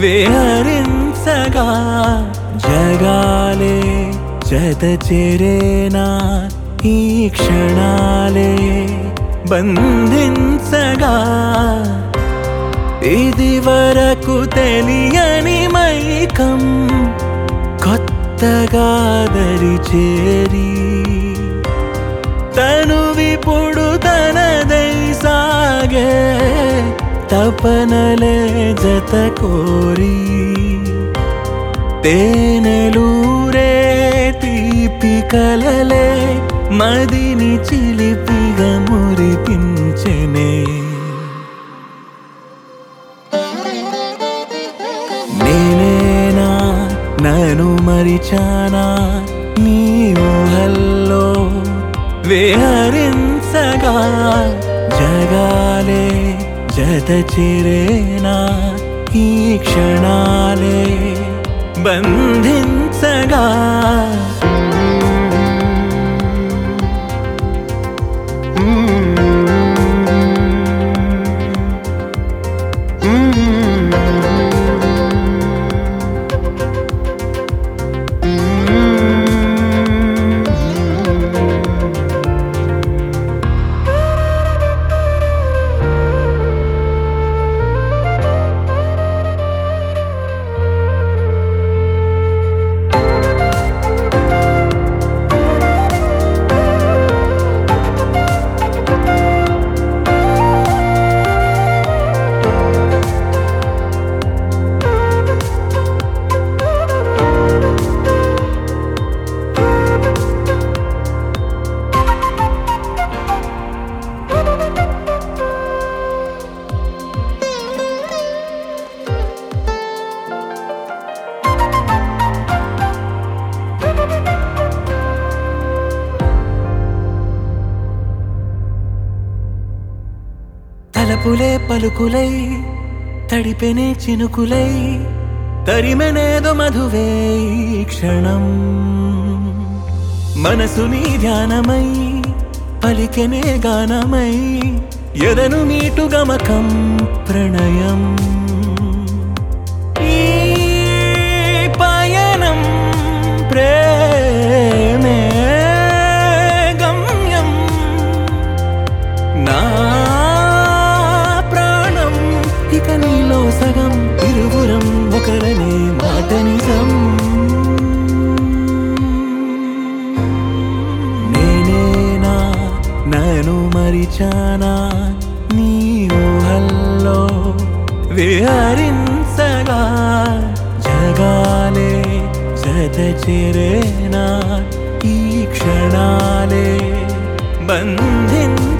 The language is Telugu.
విహరించగా జగాలే జత చేరేనా ఈ క్షణాలే బంధించగా ఇది వరకు తెలియని మైకం కొత్తగా దరి చేరి తను విపుడు తనదై సాగే తపనలే జత కోరి తేనెలూరే తీపి కలలే మదిని చిలిపిగా మురిపించెనే నేనేనా నన్ను మరిచానా నీ ఊహల్లో విహరించగా జగాలే జత చేరేనా ఈ క్షణాలే బంధించగా తలపులే పలుకులై తడిపెనే చినుకులై తరిమెనేదో మధువే ఈ క్షణం మనసుని ధ్యానమై పలికెనే గానమై ఎదను మీటు గమకం ప్రణయం ఈ పయనం ప్రేమే గమ్యం నా ప్రాణం ఇక నీలో సగం ఇరువురం ఒకరనే మాట నిజం నేనేనా నన్ను మరిచానా నీ ఊహల్లో విహరించగా జగాలే జత చేరేనా ఈ క్షణాలే బంధించ